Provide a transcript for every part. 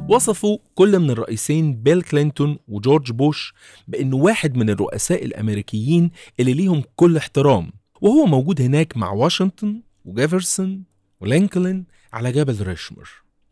وصفوا كل من الرئيسين بيل كلينتون وجورج بوش بأنه واحد من الرؤساء الأمريكيين اللي ليهم كل احترام وهو موجود هناك مع واشنطن وجيفرسون ولينكولن على جبل ريشمر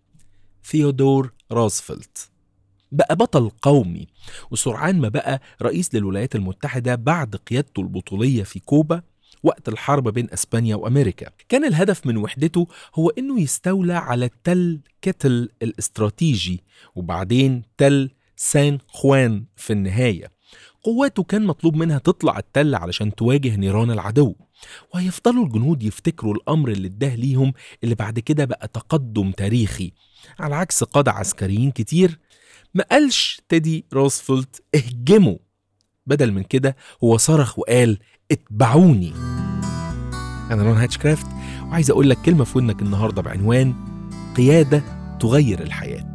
ثيودور روزفلت بقى بطل قومي وسرعان ما بقى رئيس للولايات المتحدة بعد قيادته البطولية في كوبا وقت الحرب بين اسبانيا وامريكا كان الهدف من وحدته هو انه يستولى على تل كتل الاستراتيجي وبعدين تل سان خوان في النهايه قواته كان مطلوب منها تطلع التل علشان تواجه نيران العدو وهيفضلوا الجنود يفتكروا الامر اللي اداه ليهم اللي بعد كده بقى تقدم تاريخي على عكس قادة عسكريين كتير ما قالش تيدي روزفلت اهجموا بدل من كده هو صرخ وقال اتبعوني أنا رون هاتشكرافت وعايز أقول لك كلمة في ودنك النهاردة بعنوان قيادة تغير الحياة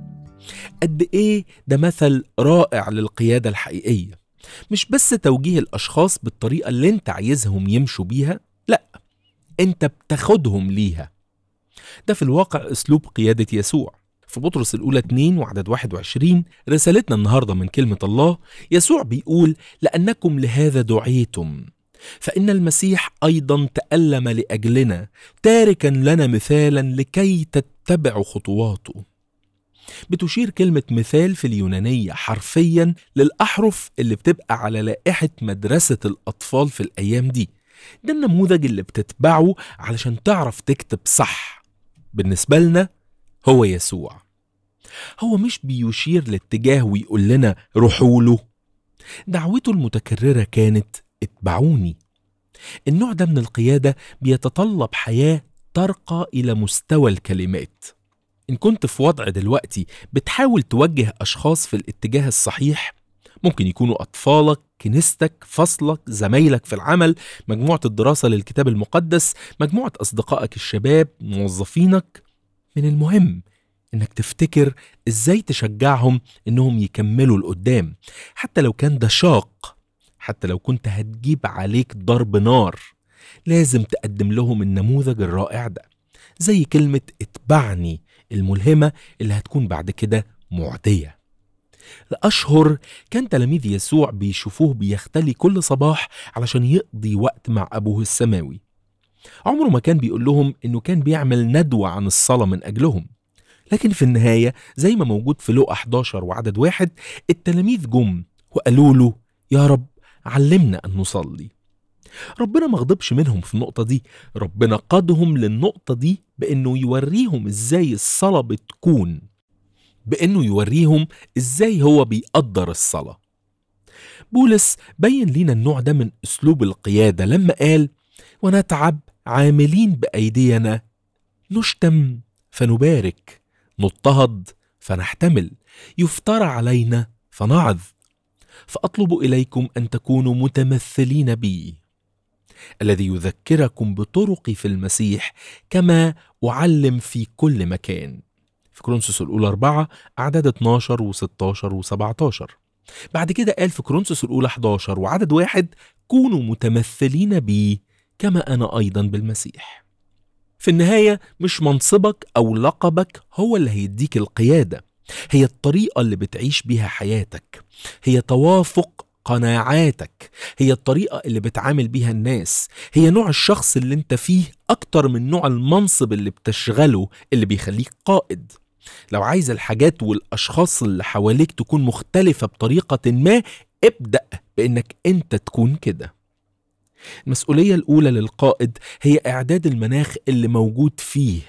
قد إيه ده مثل رائع للقيادة الحقيقية مش بس توجيه الأشخاص بالطريقة اللي أنت عايزهم يمشوا بيها لأ أنت بتاخدهم ليها ده في الواقع أسلوب قيادة يسوع في بطرس الأولى 2 وعدد 21 رسالتنا النهاردة من كلمة الله يسوع بيقول لأنكم لهذا دعيتم فإن المسيح أيضا تألم لأجلنا تاركا لنا مثالا لكي تتبعوا خطواته بتشير كلمة مثال في اليونانية حرفيا للأحرف اللي بتبقى على لائحة مدرسة الأطفال في الأيام دي ده النموذج اللي بتتبعه علشان تعرف تكتب صح بالنسبة لنا هو يسوع هو مش بيشير لاتجاه ويقول لنا روحوا له دعوته المتكررة كانت اتبعوني النوع ده من القيادة بيتطلب حياة ترقى إلى مستوى الكلمات إن كنت في وضع دلوقتي بتحاول توجه أشخاص في الاتجاه الصحيح ممكن يكونوا أطفالك كنيستك فصلك زمايلك في العمل مجموعة الدراسة للكتاب المقدس مجموعة أصدقائك الشباب موظفينك من المهم انك تفتكر ازاي تشجعهم انهم يكملوا لقدام حتى لو كان ده شاق حتى لو كنت هتجيب عليك ضرب نار لازم تقدم لهم النموذج الرائع ده زي كلمة اتبعني الملهمة اللي هتكون بعد كده معدية لأشهر كان تلاميذ يسوع بيشوفوه بيختلي كل صباح علشان يقضي وقت مع أبوه السماوي عمره ما كان بيقول لهم إنه كان بيعمل ندوة عن الصلاة من أجلهم لكن في النهاية زي ما موجود في لقا 11 وعدد واحد التلاميذ جم وقالوا له يا رب علمنا أن نصلي ربنا ما غضبش منهم في النقطة دي ربنا قادهم للنقطة دي بأنه يوريهم إزاي الصلاة بتكون بأنه يوريهم إزاي هو بيقدر الصلاة بولس بين لينا النوع ده من أسلوب القيادة لما قال ونتعب عاملين بأيدينا نشتم فنبارك نضطهد فنحتمل يفترى علينا فنعظ فاطلب اليكم ان تكونوا متمثلين بي الذي يذكركم بطرقي في المسيح كما اعلم في كل مكان في كورنثوس الاولى 4 اعداد 12 و16 و17 بعد كده قال في كورنثوس الاولى 11 وعدد واحد كونوا متمثلين بي كما انا ايضا بالمسيح في النهاية مش منصبك أو لقبك هو اللي هيديك القيادة هي الطريقة اللي بتعيش بيها حياتك هي توافق قناعاتك هي الطريقة اللي بتعامل بيها الناس هي نوع الشخص اللي انت فيه أكتر من نوع المنصب اللي بتشغله اللي بيخليك قائد لو عايز الحاجات والأشخاص اللي حواليك تكون مختلفة بطريقة ما ابدأ بإنك انت تكون كده المسؤولية الأولى للقائد هي إعداد المناخ اللي موجود فيه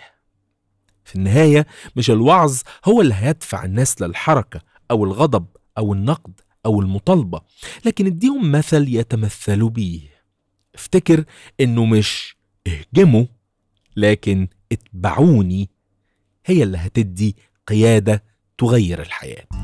في النهاية مش الوعظ هو اللي هيدفع الناس للحركة أو الغضب أو النقد أو المطالبة لكن اديهم مثل يتمثلوا بيه افتكر انه مش اهجموا لكن اتبعوني هي اللي هتدي قيادة تغير الحياه